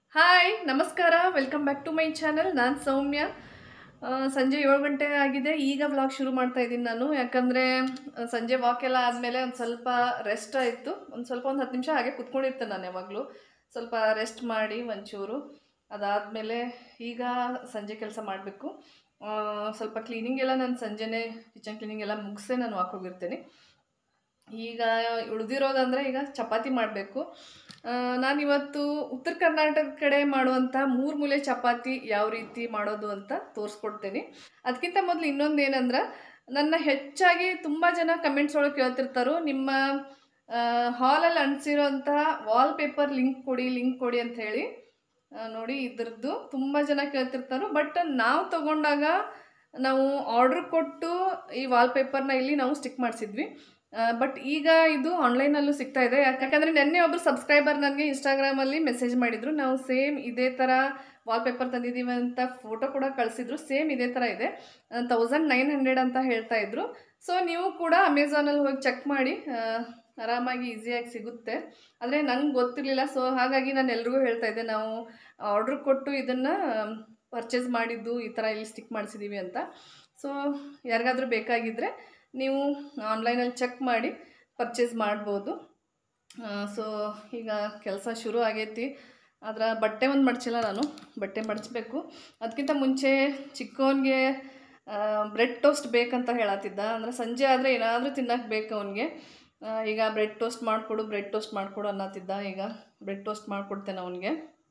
hi ನಮಸ್ಕಾರ welcome back to my channel ನಾನು ಸೌಮ್ಯ ಆ, ಸಂಜೆ ಏಳು ಗಂಟೆ ಆಗಿದೆ ಈಗ ವ್ಲಾಗ್ ಶುರು ಮಾಡ್ತಾ ಇದ್ದೀನಿ ನಾನು ಯಾಕಂದರೆ ಸಂಜೆ ವಾಕ್ ಎಲ್ಲ ಆದಮೇಲೆ ಒಂದು ಸ್ವಲ್ಪ ರೆಸ್ಟ್ ಆಯಿತು ಒಂದು ಸ್ವಲ್ಪ ಒಂದು ಹತ್ತು ನಿಮಿಷ ಹಾಗೆ ಕುತ್ಕೊಂಡಿರ್ತೇನೆ ನಾನು ಯಾವಾಗಲೂ ಸ್ವಲ್ಪ ರೆಸ್ಟ್ ಮಾಡಿ ಒಂಚೂರು ಅದಾದಮೇಲೆ ಈಗ ಸಂಜೆ ಕೆಲಸ ಮಾಡಬೇಕು ಸ್ವಲ್ಪ ಕ್ಲೀನಿಂಗ್ ಎಲ್ಲ ನಾನು ಸಂಜೆನೇ ಕಿಚನ್ ಕ್ಲೀನಿಂಗ್ ಎಲ್ಲ ಮುಗಿಸೇ ನಾನು ವಾಕ್ ಹೋಗಿರ್ತೇನೆ ಈಗ ಉಳಿದಿರೋದಂದರೆ ಈಗ ಚಪಾತಿ ಮಾಡಬೇಕು ನಾನಿವತ್ತು ಉತ್ತರ ಕರ್ನಾಟಕ ಕಡೆ ಮಾಡುವಂಥ ಮೂರು ಮೂಲೆ ಚಪಾತಿ ಯಾವ ರೀತಿ ಮಾಡೋದು ಅಂತ ತೋರಿಸ್ಕೊಡ್ತೇನೆ ಅದಕ್ಕಿಂತ ಮೊದಲು ಇನ್ನೊಂದು ಏನಂದ್ರೆ ನನ್ನ ಹೆಚ್ಚಾಗಿ ತುಂಬ ಜನ ಕಮೆಂಟ್ಸ್ ಒಳಗೆ ಕೇಳ್ತಿರ್ತಾರೋ ನಿಮ್ಮ ಹಾಲಲ್ಲಿ ಅಂಟಿಸಿರೋಂತಹ ವಾಲ್ ಪೇಪರ್ ಲಿಂಕ್ ಕೊಡಿ ಲಿಂಕ್ ಕೊಡಿ ಅಂತ ಹೇಳಿ ಆ, ನೋಡಿ ಇದ್ರದ್ದು ತುಂಬ ಜನ ಕೇಳ್ತಿರ್ತಾರೋ ಬಟ್ ನಾವು ತಗೊಂಡಾಗ ನಾವು ಆರ್ಡ್ರ್ ಕೊಟ್ಟು ಈ ವಾಲ್ ಪೇಪರ್ನ ಇಲ್ಲಿ ನಾವು ಸ್ಟಿಕ್ ಮಾಡಿಸಿದ್ವಿ ಬಟ್ ಈಗ ಇದು ಆನ್ಲೈನಲ್ಲೂ ಸಿಗ್ತಾ ಇದೆ ಯಾಕಂದರೆ ನೆನ್ನೆ ಒಬ್ಬರು ಸಬ್ಸ್ಕ್ರೈಬರ್ ನನಗೆ ಇನ್ಸ್ಟಾಗ್ರಾಮಲ್ಲಿ ಮೆಸೇಜ್ ಮಾಡಿದರು ನಾವು ಸೇಮ್ ಇದೇ ಥರ ವಾಲ್ ಪೇಪರ್ ತಂದಿದ್ದೀವಿ ಅಂತ ಫೋಟೋ ಕೂಡ ಕಳಿಸಿದ್ರು ಸೇಮ್ ಇದೇ ಥರ ಇದೆ ತೌಸಂಡ್ ನೈನ್ ಹಂಡ್ರೆಡ್ ಅಂತ ಹೇಳ್ತಾ ಇದ್ರು ಸೊ ನೀವು ಕೂಡ ಅಮೆಝಾನಲ್ಲಿ ಹೋಗಿ ಚೆಕ್ ಮಾಡಿ ಆ, ಆರಾಮಾಗಿ ಈಸಿಯಾಗಿ ಸಿಗುತ್ತೆ ಆದರೆ ನಂಗೆ ಗೊತ್ತಿರಲಿಲ್ಲ ಸೊ ಹಾಗಾಗಿ ನಾನು ಎಲ್ರಿಗೂ ಹೇಳ್ತಾ ಇದ್ದೆ ನಾವು ಆರ್ಡ್ರ್ ಕೊಟ್ಟು ಇದನ್ನು ಪರ್ಚೇಸ್ ಮಾಡಿದ್ದು ಈ ಥರ ಇಲ್ಲಿ ಸ್ಟಿಕ್ ಮಾಡಿಸಿದ್ದೀವಿ ಅಂತ ಸೊ ಯಾರಿಗಾದ್ರೂ ಬೇಕಾಗಿದ್ದರೆ ನೀವು ಆನ್ಲೈನಲ್ಲಿ ಚೆಕ್ ಮಾಡಿ ಪರ್ಚೇಸ್ ಮಾಡ್ಬೋದು ಸೊ ಈಗ ಕೆಲಸ ಶುರು ಆಗೈತಿ ಅದರ ಬಟ್ಟೆ ಒಂದು ಮಡ್ಚಿಲ್ಲ ನಾನು ಬಟ್ಟೆ ಮಡಚಬೇಕು ಅದಕ್ಕಿಂತ ಮುಂಚೆ ಚಿಕ್ಕವನಿಗೆ ಬ್ರೆಡ್ ಟೋಸ್ಟ್ ಬೇಕಂತ ಹೇಳತ್ತಿದ್ದ ಅಂದರೆ ಸಂಜೆ ಆದರೆ ಏನಾದರೂ ತಿನ್ನಕ್ಕೆ ಬೇಕು ಅವನಿಗೆ ಈಗ ಬ್ರೆಡ್ ಟೋಸ್ಟ್ ಮಾಡಿಕೊಡು ಬ್ರೆಡ್ ಟೋಸ್ಟ್ ಮಾಡಿಕೊಡು ಅನ್ನತ್ತಿದ್ದ ಈಗ ಬ್ರೆಡ್ ಟೋಸ್ಟ್ ಮಾಡಿಕೊಡ್ತೇನೆ ಅವನಿಗೆ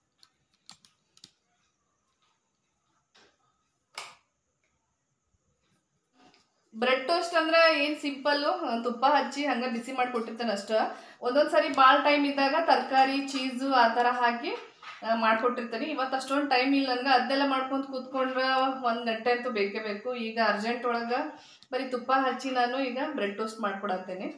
ಬ್ರೆಡ್ ಟೋಸ್ಟ್ ಅಂದ್ರೆ ಏನು ಸಿಂಪಲ್ಲು ತುಪ್ಪ ಹಚ್ಚಿ ಹಂಗೆ ಬಿಸಿ ಮಾಡಿ ಕೊಟ್ಟಿರ್ತೇನೆ ಅಷ್ಟೇ ಒಂದೊಂದು ಸರಿ ಭಾಳ ಟೈಮ್ ಇದ್ದಾಗ ತರಕಾರಿ ಚೀಸು ಆ ಥರ ಹಾಕಿ ಆ, ಮಾಡ್ಕೊಟ್ಟಿರ್ತೇನೆ ಇವತ್ತು ಅಷ್ಟೊಂದು ಟೈಮ್ ಇಲ್ಲ ನನಗೆ ಅದೆಲ್ಲ ಮಾಡ್ಕೊಂಡು ಕೂತ್ಕೊಂಡ್ರೆ ಒಂದು ಗಂಟೆ ಅಂತೂ ಬೇಕೇ ಬೇಕು ಈಗ ಅರ್ಜೆಂಟ್ ಒಳಗೆ ಬರೀ ತುಪ್ಪ ಹಚ್ಚಿ ನಾನು ಈಗ ಬ್ರೆಡ್ ಟೋಸ್ಟ್ ಮಾಡ್ಕೊಡತ್ತೇನೆ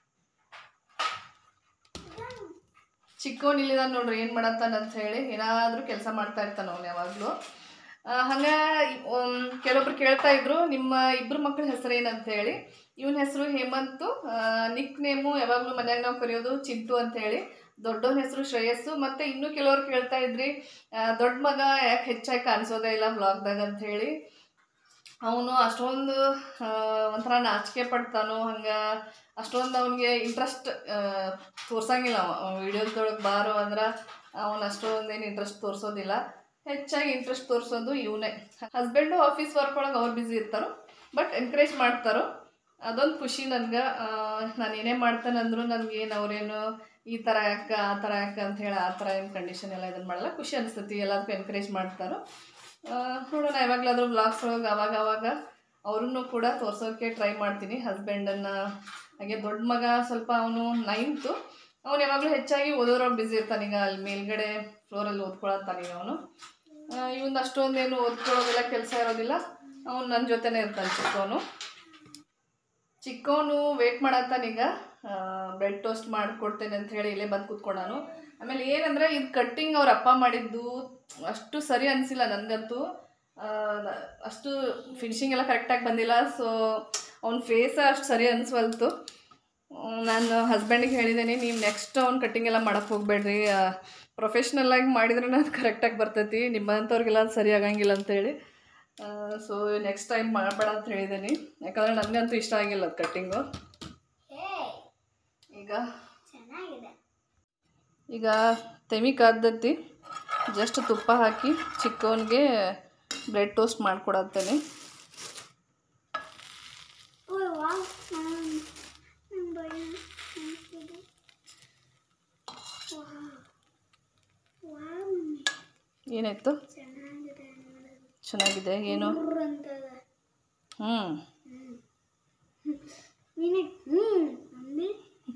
ಚಿಕ್ಕವನ್ ಇಲ್ಲಿದ ನೋಡ್ರಿ ಏನು ಮಾಡತ್ತಾನ ಅಂತ ಹೇಳಿ ಏನಾದರೂ ಕೆಲಸ ಮಾಡ್ತಾ ಇರ್ತಾನ ಅವ್ನು ಯಾವಾಗಲೂ ಹಂಗೆ ಕೆಲವೊಬ್ರು ಕೇಳ್ತಾ ಇದ್ರು ನಿಮ್ಮ ಇಬ್ಬರು ಮಕ್ಕಳ ಹೆಸರು ಏನಂತ ಹೇಳಿ ಇವನ ಹೆಸರು ಹೇಮಂತು ನಿಕ್ ನೇಮು ಯಾವಾಗಲೂ ಮನ್ಯಾಗ ನಾವು ಕರೆಯೋದು ಚಿಂಟು ಅಂತ ಹೇಳಿ ದೊಡ್ಡವನ ಹೆಸರು ಶ್ರೇಯಸ್ಸು ಮತ್ತೆ ಇನ್ನೂ ಕೆಲವ್ರು ಕೇಳ್ತಾ ಇದ್ರಿ ಆ, ದೊಡ್ಡ ಮಗ ಯಾಕೆ ಹೆಚ್ಚಾಗಿ ಕಾಣಿಸೋದೇ ಇಲ್ಲ ವ್ಲಾಗ್ದಾಗ ಅಂತ ಹೇಳಿ ಅವನು ಅಷ್ಟೊಂದು ಆ, ಒಂಥರ ನಾಚಿಕೆ ಪಡ್ತಾನೋ ಹಂಗೆ ಅಷ್ಟೊಂದು ಅವನಿಗೆ ಇಂಟ್ರೆಸ್ಟ್ ತೋರ್ಸಂಗಿಲ್ಲ ಅವ ವಿಡಿಯೋದೊಳಗೆ ಬಾರೋ ಅಂದ್ರೆ ಅವನು ಅಷ್ಟೊಂದೇನು ಇಂಟ್ರೆಸ್ಟ್ ತೋರಿಸೋದಿಲ್ಲ ಹೆಚ್ಚಾಗಿ ಇಂಟ್ರೆಸ್ಟ್ ತೋರಿಸೋದು ಇವನೇ ಹಸ್ಬೆಂಡು ಆಫೀಸ್ ವರ್ಕ್ ಒಳಗೆ ಅವ್ರು ಬ್ಯುಸಿ ಇರ್ತಾರೋ ಬಟ್ ಎನ್ಕರೇಜ್ ಮಾಡ್ತಾರೋ ಅದೊಂದು ಖುಷಿ ನನಗೆ ನಾನು ಏನೇ ಮಾಡ್ತೇನೆ ಅಂದರೂ ನನಗೇನು ಅವರೇನು ಈ ಥರ ಯಾಕೆ ಆ ಥರ ಯಾಕೆ ಅಂತ ಹೇಳಿ ಆ ಥರ ಏನು ಕಂಡೀಷನ್ ಎಲ್ಲ ಇದನ್ನು ಮಾಡಲ್ಲ ಖುಷಿ ಅನಿಸ್ತೈತಿ ಎಲ್ಲದಕ್ಕೂ ಎನ್ಕರೇಜ್ ಮಾಡ್ತಾರೋ ಆ, ನೋಡೋಣ ಯಾವಾಗಲಾದ್ರೂ ಬ್ಲಾಗ್ಸ್ ಒಳಗೆ ಅವಾಗ ಅವಾಗ ಅವ್ರನ್ನೂ ಕೂಡ ತೋರ್ಸೋಕ್ಕೆ ಟ್ರೈ ಮಾಡ್ತೀನಿ ಹಸ್ಬೆಂಡನ್ನು ಹಾಗೆ ದೊಡ್ಡ ಮಗ ಸ್ವಲ್ಪ ಅವನು ನೈನ್ತು ಅವನು ಯಾವಾಗಲೂ ಹೆಚ್ಚಾಗಿ ಓದೋರೊಳಗೆ ಬ್ಯುಸಿ ಇರ್ತಾನೀಗ ಅಲ್ಲಿ ಮೇಲ್ಗಡೆ ಫ್ಲೋರಲ್ಲಿ ಓದ್ಕೊಳತ್ತಾನೀಗ ಅವನು ಇವನ್ ಅಷ್ಟೊಂದೇನು ಓದ್ಕೊಳ್ಳೋದಿಲ್ಲ ಕೆಲಸ ಇರೋದಿಲ್ಲ ಅವನು ನನ್ನ ಜೊತೆನೇ ಇರ್ತಾನೆ ಚಿಕ್ಕವನು ಚಿಕ್ಕವನು ವೇಟ್ ಮಾಡತ್ತಾನೀಗ ಬ್ರೆಡ್ ಟೋಸ್ಟ್ ಮಾಡಿಕೊಡ್ತೇನೆ ಅಂತ ಹೇಳಿ ಇಲ್ಲೇ ಬಂದು ಕೂತ್ಕೊಂಡಾನು ಆಮೇಲೆ ಏನಂದರೆ ಇದು ಕಟ್ಟಿಂಗ್ ಅವ್ರ ಅಪ್ಪ ಮಾಡಿದ್ದು ಅಷ್ಟು ಸರಿ ಅನಿಸಿಲ್ಲ ನನಗಂತೂ ಆ, ನ- ಅಷ್ಟು ಫಿನಿಶಿಂಗ್ ಎಲ್ಲ ಕರೆಕ್ಟಾಗಿ ಬಂದಿಲ್ಲ ಸೊ ಅವ್ನ ಫೇಸ್ ಅಷ್ಟು ಸರಿ ಅನಿಸ್ವಲ್ತು ನಾನು ಹಸ್ಬೆಂಡಿಗೆ ಹೇಳಿದ್ದೀನಿ ನೀವು ನೆಕ್ಸ್ಟ್ ಅವ್ನು ಕಟ್ಟಿಂಗ್ ಎಲ್ಲ ಮಾಡಕ್ಕೆ ಹೋಗಬೇಡ್ರಿ ಪ್ರೊಫೆಷ್ನಲ್ಲಾಗಿ ಮಾಡಿದ್ರೆ ನಾನು ಕರೆಕ್ಟಾಗಿ ಬರ್ತೈತಿ ನಿಮ್ಮಂಥವ್ರಿಗೆಲ್ಲ ಅದು ಸರಿ ಆಗಂಗಿಲ್ಲ ಅಂತೇಳಿ ಸೊ ನೆಕ್ಸ್ಟ್ ಟೈಮ್ ಮಾಡಬೇಡ ಅಂತ ಹೇಳಿದ್ದೀನಿ ಯಾಕಂದರೆ ನನಗಂತೂ ಇಷ್ಟ ಆಗಿಲ್ಲ ಅದು ಕಟ್ಟಿಂಗು ಈಗ ಚೆನ್ನಾಗಿದೆ ಈಗ ತೆಮಿ ಕಾದ್ದತ್ತಿ ಜಸ್ಟ್ ತುಪ್ಪ ಹಾಕಿ ಚಿಕ್ಕವನಿಗೆ ಬ್ರೆಡ್ ಟೋಸ್ಟ್ ಮಾಡಿಕೊಡತ್ತೇನೆ ಓ ವಾವ್ ನನ್ನ ಬಳಿ ಅನಿಸ್ತಿದೆ ವಾವ್ ವಾವ್ ಏನಾಯ್ತು ಚೆನ್ನಾಗಿದೆ ನೋಡೋದು ಚೆನ್ನಾಗಿದೆ ಏನು ಮೂರು ಅಂತದ ಹ್ಞೂ ನೀನೆ ಹ್ಞೂ ಮಮ್ಮಿ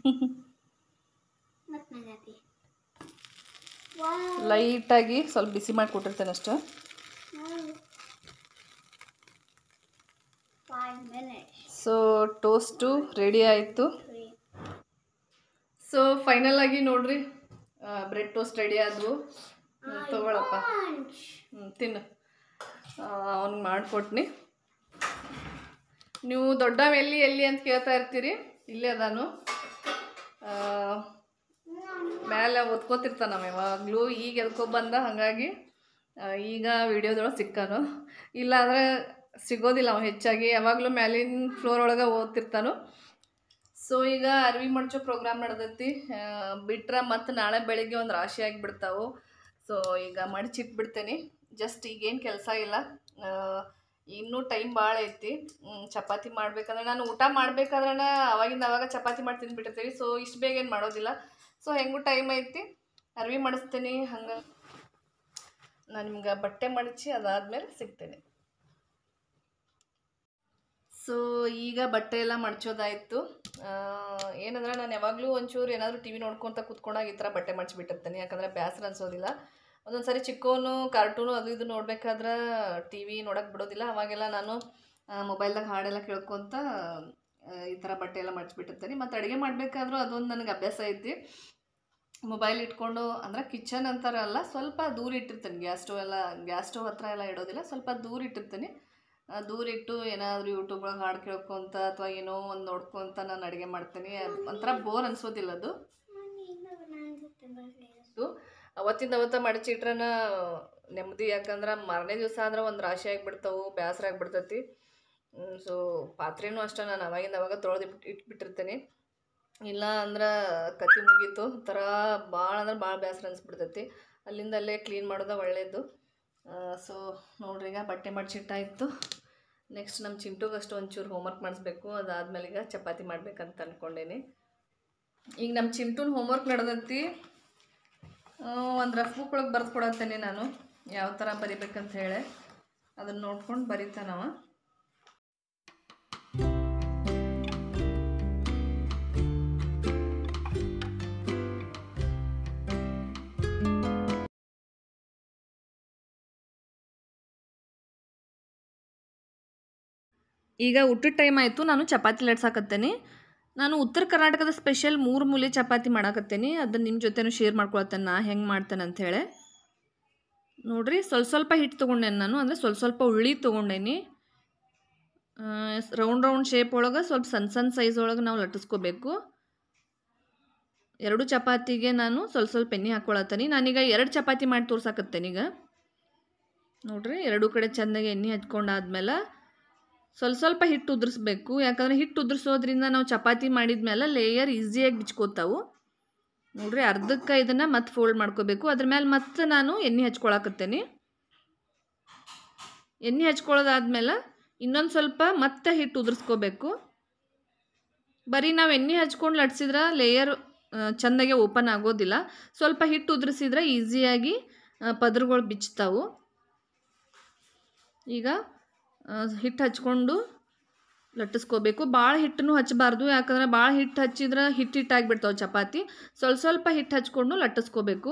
ಮತ್ತೆ ನಗತಿ ವಾವ್ ಲೈಟಾಗಿ ಸ್ವಲ್ಪ ಬಿಸಿ ಮಾಡಿ ಕೊಟ್ಟಿರ್ತೇನೆ ಅಷ್ಟೇ five minutes so toast ready ಆಯಿತು ಸೊ ಫೈನಲ್ ಆಗಿ ನೋಡ್ರಿ ಬ್ರೆಡ್ ಟೋಸ್ಟ್ ರೆಡಿ ಆದವು ತಗೊಳಪ್ಪ ಹ್ಞೂ ತಿನ್ನು ಅವ್ನಿಗೆ ಮಾಡಿಕೊಟ್ನಿ ನೀವು ದೊಡ್ಡವ ಎಲ್ಲಿ ಎಲ್ಲಿ ಅಂತ ಕೇಳ್ತಾ ಇರ್ತೀರಿ ಇಲ್ಲೇ ಅದಾನು ಆ, ಮೇಲೆ ಒತ್ಕೋತಿರ್ತಾನ ನಾವು ಯಾವಾಗಲೂ ಈಗ ಎದ್ಕೊ ಬಂದ ಹಾಗಾಗಿ ಆ, ಈಗ ವಿಡಿಯೋದೊಳಗೆ ಸಿಕ್ಕಾನು ಇಲ್ಲ ಅಂದರೆ ಸಿಗೋದಿಲ್ಲ ಅವ ಹೆಚ್ಚಾಗಿ ಯಾವಾಗಲೂ ಮ್ಯಾಲಿನ ಫ್ಲೋರ್ ಒಳಗೆ ಓದ್ತಿರ್ತಾನು ಸೊ ಈಗ ಅರ್ವಿ ಮಡ್ಚೋ ಪ್ರೋಗ್ರಾಮ್ ನಡೆದೈತಿ ಬಿಟ್ರೆ ಮತ್ತು ನಾಳೆ ಬೆಳಿಗ್ಗೆ ಒಂದು ರಾಶಿ ಆಗಿಬಿಡ್ತಾವು ಸೊ ಈಗ ಮಡಚಿಟ್ಬಿಡ್ತೇನೆ ಜಸ್ಟ್ ಈಗೇನು ಕೆಲಸ ಇಲ್ಲ ಆ, ಇನ್ನೂ ಟೈಮ್ ಭಾಳ ಐತಿ ಹ್ಮ್, ಚಪಾತಿ ಮಾಡ್ಬೇಕಂದ್ರೆ ನಾನು ಊಟ ಮಾಡ್ಬೇಕಾದ್ರೆ ಅವಾಗಿಂದ ಅವಾಗ ಚಪಾತಿ ಮಾಡಿ ತಿಂದ್ಬಿಟ್ಟಿರ್ತೀವಿ ಸೊ ಇಷ್ಟು ಬೇಗ ಏನು ಮಾಡೋದಿಲ್ಲ ಸೊ ಹೆಂಗೂ ಟೈಮ್ ಐತಿ ಅರ್ವಿ ಮಾಡಿಸ್ತೀನಿ ಹಂಗೆ ನಾನು ನಿಮ್ಗೆ ಬಟ್ಟೆ ಮಡಚಿ ಅದಾದಮೇಲೆ ಸಿಗ್ತೇನೆ ಸೊ ಈಗ ಬಟ್ಟೆ ಎಲ್ಲ ಮಡ್ಚೋದಾಯಿತು ಏನಂದ್ರೆ ನಾನು ಯಾವಾಗಲೂ ಒಂಚೂರು ಏನಾದರೂ ಟಿ ವಿ ನೋಡ್ಕೊತ ಕೂತ್ಕೊಂಡಾಗ ಈ ಥರ ಬಟ್ಟೆ ಮಡ್ಚಿಬಿಟ್ಟಿರ್ತೀನಿ ಯಾಕಂದರೆ ಬೇಸರ ಅನ್ಸೋದಿಲ್ಲ ಒಂದೊಂದು ಸರಿ ಚಿಕ್ಕವನು ಕಾರ್ಟೂನು ಅದು ಇದು ನೋಡ್ಬೇಕಾದ್ರೆ ಟಿ ವಿ ನೋಡೋಕೆ ಬಿಡೋದಿಲ್ಲ ಅವಾಗೆಲ್ಲ ನಾನು ಮೊಬೈಲ್ದಾಗ ಹಾಡೆಲ್ಲ ಕೇಳ್ಕೊತ ಆ, ಈ ಥರ ಬಟ್ಟೆ ಎಲ್ಲ ಮಡ್ಚಿಬಿಟ್ಟಿರ್ತೀನಿ ಮತ್ತು ಅಡುಗೆ ಮಾಡಬೇಕಾದ್ರೂ ಅದೊಂದು ನನಗೆ ಅಭ್ಯಾಸ ಐತಿ ಮೊಬೈಲ್ ಇಟ್ಕೊಂಡು ಅಂದ್ರೆ ಕಿಚನ್ ಅಂತಾರಲ್ಲ ಸ್ವಲ್ಪ ದೂರ ಇಟ್ಟಿರ್ತೀನಿ ಗ್ಯಾಸ್ ಸ್ಟವ್ ಎಲ್ಲ ಗ್ಯಾಸ್ ಸ್ಟವ್ ಹತ್ರ ಎಲ್ಲ ಇಡೋದಿಲ್ಲ ಸ್ವಲ್ಪ ದೂರ ಇಟ್ಟಿರ್ತೀನಿ ಆ, ದೂರ ಇಟ್ಟು ಏನಾದರೂ ಯೂಟ್ಯೂಬ್ ಒಳಗೆ ಹಾಡು ಕೇಳ್ಕೊತ ಅಥವಾ ಏನೋ ಒಂದು ನೋಡ್ಕೊತ ನಾನು ಅಡುಗೆ ಮಾಡ್ತೀನಿ ಅದ್ ಒಂಥರ ಬೋರ್ ಅನ್ಸೋದಿಲ್ಲ ಅದು ಇದು ಅವತ್ತಿಂದ ಅವತ್ತ ಮಡಚಿಟ್ರನ ನೆಮ್ಮದಿ ಯಾಕಂದ್ರೆ ಮಾರನೇ ದಿವಸ ಅಂದ್ರೆ ಒಂದು ರಾಶಿ ಆಗಿಬಿಡ್ತಾವು ಬೇಸರ ಆಗಿಬಿಡ್ತೈತಿ ಸೊ ಪಾತ್ರೆನೂ ಅಷ್ಟೇ ನಾನು ಅವಾಗಿಂದ ಅವಾಗ ತೊಳೆದು ಇಟ್ಟು ಇಟ್ಬಿಟ್ಟಿರ್ತೀನಿ ಇಲ್ಲ ಅಂದ್ರೆ ಕತ್ತಿ ಮುಗೀತು ಒಂಥರ ಭಾಳ ಅಂದ್ರೆ ಭಾಳ ಬೇಸರ ಅನಿಸ್ಬಿಡ್ತೈತಿ ಅಲ್ಲಿಂದ ಅಲ್ಲೇ ಕ್ಲೀನ್ ಮಾಡೋದು ಒಳ್ಳೆಯದು ಸೊ ನೋಡ್ರಿ ಈಗ ಬಟ್ಟೆ ಮಡ್ಚಿಟ್ಟಾಯಿತು ನೆಕ್ಸ್ಟ್ ನಮ್ಮ ಚಿಂಟುಗಷ್ಟು ಒಂಚೂರು ಹೋಮ್ವರ್ಕ್ ಮಾಡಿಸ್ಬೇಕು ಅದಾದ್ಮೇಲೆ ಈಗ ಚಪಾತಿ ಮಾಡ್ಬೇಕಂತ ಅಂದ್ಕೊಂಡೇನಿ ಈಗ ನಮ್ಮ ಚಿಂಟುನ ಹೋಮ್ವರ್ಕ್ ನಡೆದೈತಿ ಒಂದು ರಫ್ ಬುಕ್ ಒಳಗೆ ಬರೆದು ಕೊಡತ್ತೇನೆ ನಾನು ಯಾವ ಥರ ಬರಿಬೇಕಂತ ಹೇಳಿ ಅದನ್ನು ನೋಡ್ಕೊಂಡು ಬರಿತಾನವ ಈಗ ಊಟದ ಟೈಮ್ ಆಯಿತು ನಾನು ಚಪಾತಿ ಲಟ್ಸಾಕತ್ತೇನೆ ನಾನು ಉತ್ತರ ಕರ್ನಾಟಕದ ಸ್ಪೆಷಲ್ ಮೂರು ಮೂಲೆ ಚಪಾತಿ ಮಾಡಾಕತ್ತೇನೆ ಅದನ್ನು ನಿಮ್ಮ ಜೊತೆನೂ ಶೇರ್ ಮಾಡ್ಕೊಳತ್ತೇನೆ ನಾ ಹೆಂಗೆ ಮಾಡ್ತೇನೆ ಅಂಥೇಳಿ ನೋಡ್ರಿ ಸ್ವಲ್ಪ ಸ್ವಲ್ಪ ಹಿಟ್ಟು ತೊಗೊಂಡೇನಿ ನಾನು ಅಂದರೆ ಸ್ವಲ್ಪ ಸ್ವಲ್ಪ ಉಳ್ಳಿ ತೊಗೊಂಡೇನಿ ರೌಂಡ್ ರೌಂಡ್ ಶೇಪ್ ಒಳಗೆ ಸ್ವಲ್ಪ ಸಣ್ಣ ಸಣ್ಣ ಸೈಜ್ ಒಳಗೆ ನಾವು ಲಟ್ಟಿಸ್ಕೋಬೇಕು ಎರಡು ಚಪಾತಿಗೆ ನಾನು ಸ್ವಲ್ಪ ಸ್ವಲ್ಪ ಎಣ್ಣೆ ಹಾಕ್ಕೊಳತ್ತೀನಿ ನಾನೀಗ ಎರಡು ಚಪಾತಿ ಮಾಡಿ ತೋರ್ಸಾಕತ್ತೇನೆ ಈಗ ನೋಡ್ರಿ ಎರಡೂ ಕಡೆ ಚೆಂದಾಗಿ ಎಣ್ಣೆ ಹಚ್ಕೊಂಡಾದ್ಮೇಲೆ ಸ್ವಲ್ಪ ಸ್ವಲ್ಪ ಹಿಟ್ಟು ಉದುರಿಸ್ಬೇಕು ಯಾಕಂದರೆ ಹಿಟ್ಟು ಉದುರಿಸೋದ್ರಿಂದ ನಾವು ಚಪಾತಿ ಮಾಡಿದ್ಮೇಲೆ ಲೇಯರ್ ಈಸಿಯಾಗಿ ಬಿಚ್ಕೋತಾವು ನೋಡ್ರಿ ಅರ್ಧಕ್ಕೆ ಇದನ್ನು ಮತ್ತೆ ಫೋಲ್ಡ್ ಮಾಡ್ಕೋಬೇಕು ಅದ್ರ ಮೇಲೆ ಮತ್ತೆ ನಾನು ಎಣ್ಣೆ ಹಚ್ಕೊಳಕತ್ತೇನೆ ಎಣ್ಣೆ ಹಚ್ಕೊಳ್ಳೋದಾದ್ಮೇಲೆ ಇನ್ನೊಂದು ಸ್ವಲ್ಪ ಮತ್ತೆ ಹಿಟ್ಟು ಉದುರಿಸ್ಕೋಬೇಕು ಬರೀ ನಾವು ಎಣ್ಣೆ ಹಚ್ಕೊಂಡು ಲಟ್ಸಿದ್ರೆ ಲೇಯರ್ ಚೆಂದಾಗೆ ಓಪನ್ ಆಗೋದಿಲ್ಲ ಸ್ವಲ್ಪ ಹಿಟ್ಟು ಉದುರಿಸಿದ್ರೆ ಈಸಿಯಾಗಿ ಪದರುಗಳು ಬಿಚ್ತಾವು ಈಗ ಹಿಟ್ಟು ಹಚ್ಕೊಂಡು ಲಟ್ಟಿಸ್ಕೋಬೇಕು ಭಾಳ ಹಿಟ್ಟನ್ನು ಹಚ್ಚಬಾರ್ದು ಯಾಕಂದರೆ ಭಾಳ ಹಿಟ್ಟು ಹಚ್ಚಿದ್ರೆ ಹಿಟ್ಟು ಹಿಟ್ಟಾಗಿಬಿಡ್ತಾವೆ ಚಪಾತಿ ಸ್ವಲ್ಪ ಸ್ವಲ್ಪ ಹಿಟ್ಟು ಹಚ್ಕೊಂಡು ಲಟ್ಟಿಸ್ಕೋಬೇಕು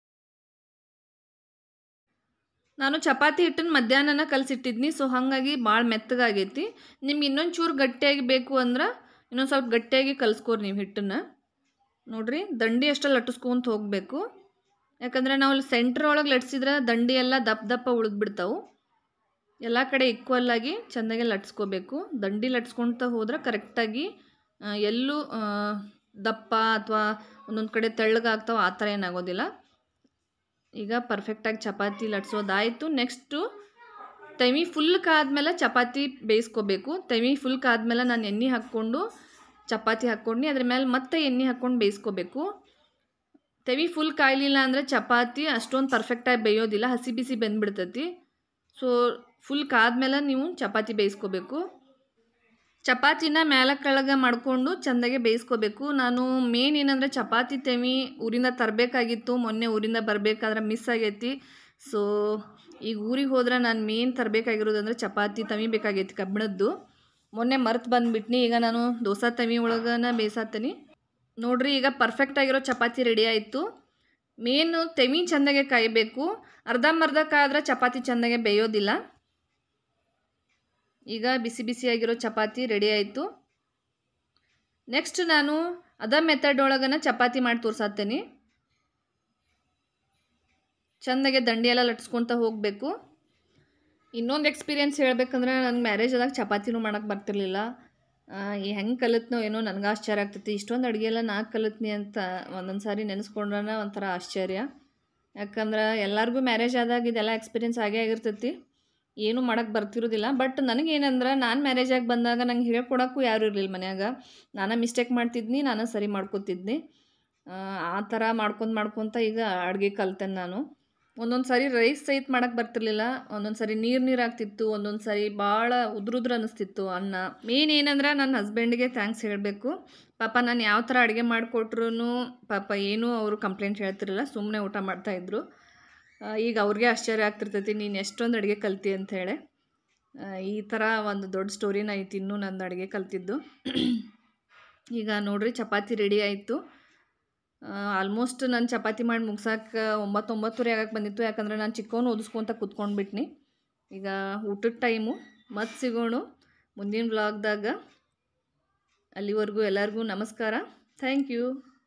ನಾನು ಚಪಾತಿ ಹಿಟ್ಟನ್ನು ಮಧ್ಯಾಹ್ನನ ಕಲಸಿಟ್ಟಿದ್ನಿ ಸೊ ಹಾಗಾಗಿ ಭಾಳ ಮೆತ್ತಗಾಗೈತಿ ನಿಮ್ಗೆ ಇನ್ನೊಂದು ಚೂರು ಗಟ್ಟಿಯಾಗಿ ಬೇಕು ಅಂದ್ರೆ ಇನ್ನೊಂದು ಸ್ವಲ್ಪ ಗಟ್ಟಿಯಾಗಿ ಕಲಿಸ್ಕೋರಿ ನೀವು ಹಿಟ್ಟನ್ನು ನೋಡ್ರಿ ದಂಡಿ ಅಷ್ಟು ಲಟ್ಟಿಸ್ಕೊಂತ ಹೋಗಬೇಕು ಯಾಕಂದರೆ ನಾವು ಅಲ್ಲಿ ಸೆಂಟ್ರ್ ಒಳಗೆ ಲಟ್ಸಿದ್ರೆ ದಂಡಿ ಎಲ್ಲ ದಪ್ಪ ದಪ್ಪ ಉಳಿದ್ಬಿಡ್ತಾವೆ ಎಲ್ಲ ಕಡೆ ಈಕ್ವಲ್ ಆಗಿ ಚೆಂದಾಗಿ ಲಟ್ಸ್ಕೋಬೇಕು ದಂಡಿ ಲಟ್ಸ್ಕೊಳ್ತಾ ಹೋದ್ರೆ ಕರೆಕ್ಟಾಗಿ ಎಲ್ಲೂ ಆ, ದಪ್ಪ ಅಥವಾ ಒಂದೊಂದು ಕಡೆ ತೆಳ್ಳಗಾಗ್ತಾವೆ ಆ ಥರ ಏನಾಗೋದಿಲ್ಲ ಈಗ ಪರ್ಫೆಕ್ಟಾಗಿ ಚಪಾತಿ ಲಟ್ಸೋದಾಯಿತು ನೆಕ್ಸ್ಟು ತವಿ ಫುಲ್ ಕಾದ್ಮೇಲೆ ಚಪಾತಿ ಬೇಯಿಸ್ಕೋಬೇಕು ತವಿ ಫುಲ್ ಕಾದ್ಮೇಲೆ ನಾನು ಎಣ್ಣೆ ಹಾಕ್ಕೊಂಡು ಚಪಾತಿ ಹಾಕ್ಕೊಂಡು ಅದ್ರ ಮೇಲೆ ಮತ್ತೆ ಎಣ್ಣೆ ಹಾಕ್ಕೊಂಡು ಬೇಯಿಸ್ಕೋಬೇಕು ತವಿ ಫುಲ್ ಕಾಯಲಿಲ್ಲ ಅಂದರೆ ಚಪಾತಿ ಅಷ್ಟೊಂದು ಪರ್ಫೆಕ್ಟಾಗಿ ಬೇಯೋದಿಲ್ಲ ಹಸಿ ಬಿಸಿ ಬೆಂದ್ಬಿಡ್ತೈತಿ ಸೊ ಫುಲ್ ಕಾದ್ಮೇಲೆ ನೀವು ಚಪಾತಿ ಬೇಯಿಸ್ಕೋಬೇಕು ಚಪಾತಿನ ಮ್ಯಾಲ ಕೆಳಗೆ ಮಾಡಿಕೊಂಡು ಚೆಂದಾಗೆ ಬೇಯಿಸ್ಕೋಬೇಕು ನಾನು ಮೇನ್ ಏನಂದರೆ ಚಪಾತಿ ತೆವಿ ಊರಿಂದ ತರಬೇಕಾಗಿತ್ತು ಮೊನ್ನೆ ಊರಿಂದ ಬರಬೇಕಾದ್ರೆ ಮಿಸ್ ಆಗೈತಿ ಸೊ ಈಗ ಊರಿಗೆ ಹೋದ್ರೆ ನಾನು ಮೇನ್ ತರಬೇಕಾಗಿರೋದಂದ್ರೆ ಚಪಾತಿ ತವಿ ಬೇಕಾಗೈತಿ ಕಬ್ಬಿಣದ್ದು ಮೊನ್ನೆ ಮರ್ತು ಬಂದುಬಿಟ್ನಿ ಈಗ ನಾನು ದೋಸೆ ತವಿ ಒಳಗನ ಬೇಯಿಸತ್ತೀನಿ ನೋಡ್ರಿ ಈಗ ಪರ್ಫೆಕ್ಟ್ ಆಗಿರೋ ಚಪಾತಿ ರೆಡಿ ಆಯಿತು ಮೇನು ತೆವಿ ಚೆಂದಾಗೆ ಕಾಯಬೇಕು ಅರ್ಧಂಬರ್ಧ ಕಾದ್ರೆ ಚಪಾತಿ ಚೆಂದಾಗೆ ಬೇಯೋದಿಲ್ಲ ಈಗ ಬಿಸಿ ಬಿಸಿಯಾಗಿರೋ ಚಪಾತಿ ರೆಡಿ ಆಯಿತು ನೆಕ್ಸ್ಟ್ ನಾನು ಅದ ಮೆಥಡ್ ಒಳಗನ ಚಪಾತಿ ಮಾಡಿ ತೋರ್ಸತ್ತೇನೆ ಚೆಂದಾಗೆ ದಂಡಿ ಎಲ್ಲ ಲಟ್ಸ್ಕೊತ ಹೋಗಬೇಕು ಇನ್ನೊಂದು ಎಕ್ಸ್ಪೀರಿಯೆನ್ಸ್ ಹೇಳ್ಬೇಕಂದ್ರೆ ನನಗೆ ಮ್ಯಾರೇಜ್ ಆದಾಗ ಚಪಾತಿನೂ ಮಾಡೋಕ್ಕೆ ಬರ್ತಿರ್ಲಿಲ್ಲ ಈ ಹೆಂಗೆ ಕಲಿತ್ನೋ ಏನೋ ನನಗೆ ಆಶ್ಚರ್ಯ ಆಗ್ತೈತಿ ಇಷ್ಟೊಂದು ಅಡುಗೆ ಎಲ್ಲ ನಾ ಕಲಿತ್ನಿ ಅಂತ ಒಂದೊಂದು ಸಾರಿ ನೆನೆಸ್ಕೊಂಡ್ರೆ ಒಂಥರ ಆಶ್ಚರ್ಯ ಯಾಕಂದ್ರೆ ಎಲ್ಲರಿಗೂ ಮ್ಯಾರೇಜ್ ಆದಾಗ ಇದೆಲ್ಲ ಎಕ್ಸ್ಪೀರಿಯನ್ಸ್ ಆಗೇ ಆಗಿರ್ತೈತಿ ಏನೂ ಮಾಡೋಕ್ಕೆ ಬರ್ತಿರೋದಿಲ್ಲ ಬಟ್ ನನಗೇನಂದ್ರೆ ನಾನು ಮ್ಯಾರೇಜ್ ಆಗಿ ಬಂದಾಗ ನಂಗೆ ಹೇಳ್ಕೊಡೋಕ್ಕೂ ಯಾರೂ ಇರಲಿಲ್ಲ ಮನ್ಯಾಗ ನಾನು ಮಿಸ್ಟೇಕ್ ಮಾಡ್ತಿದ್ನಿ ನಾನು ಸರಿ ಮಾಡ್ಕೊತಿದ್ನಿ ಆ, ಆ ಥರ ಮಾಡ್ಕೊಂತ ಮಾಡ್ಕೊತ ಈಗ ಅಡುಗೆ ಕಲ್ತೇನೆ ನಾನು ಒಂದೊಂದು ಸಾರಿ ರೈಸ್ ಸಹಿತ ಮಾಡಕ್ಕೆ ಬರ್ತಿರ್ಲಿಲ್ಲ ಒಂದೊಂದು ಸಾರಿ ನೀರು ನೀರು ಆಗ್ತಿತ್ತು ಒಂದೊಂದು ಸಾರಿ ಭಾಳ ಉದ್ರುದ್ರ ಅನ್ನಿಸ್ತಿತ್ತು ಅನ್ನ ಮೇನ್ ಏನಂದ್ರೆ ನನ್ನ ಹಸ್ಬೆಂಡ್ಗೆ ಥ್ಯಾಂಕ್ಸ್ ಹೇಳಬೇಕು ಪಾಪ ನಾನು ಯಾವ ಥರ ಅಡುಗೆ ಮಾಡಿಕೊಟ್ರು ಪಾಪ ಏನೂ ಅವರು ಕಂಪ್ಲೇಂಟ್ ಹೇಳ್ತಿರಲಿಲ್ಲ ಸುಮ್ಮನೆ ಊಟ ಮಾಡ್ತಾಯಿದ್ರು ಈಗ ಅವ್ರಿಗೆ ಆಶ್ಚರ್ಯ ಆಗ್ತಿರ್ತೈತಿ ನೀನು ಎಷ್ಟೊಂದು ಅಡುಗೆ ಕಲ್ತಿ ಅಂಥೇಳಿ ಈ ಥರ ಒಂದು ದೊಡ್ಡ ಸ್ಟೋರಿನ ಐತಿ ಇನ್ನೂ ನಂದು ಅಡುಗೆ ಕಲ್ತಿದ್ದು ಈಗ ನೋಡ್ರಿ ಚಪಾತಿ ರೆಡಿ ಆಯಿತು ಆಲ್ಮೋಸ್ಟ್ ನಾನು ಚಪಾತಿ ಮಾಡಿ ಮುಗ್ಸಕ್ಕೆ ಒಂಬತ್ತು ಒಂಬತ್ತುವರೆ ಆಗಕ್ಕೆ ಬಂದಿತ್ತು ಯಾಕಂದರೆ ನಾನು ಚಿಕ್ಕವನು ಓದಿಸ್ಕೊಂತ ಕೂತ್ಕೊಂಡ್ಬಿಟ್ನಿ ಈಗ ಊಟದ ಟೈಮು ಮತ್ತೆ ಸಿಗೋಣ ಮುಂದಿನ ವ್ಲಾಗ್ದಾಗ ಅಲ್ಲಿವರೆಗೂ ಎಲ್ಲರಿಗೂ ನಮಸ್ಕಾರ ಥ್ಯಾಂಕ್ ಯು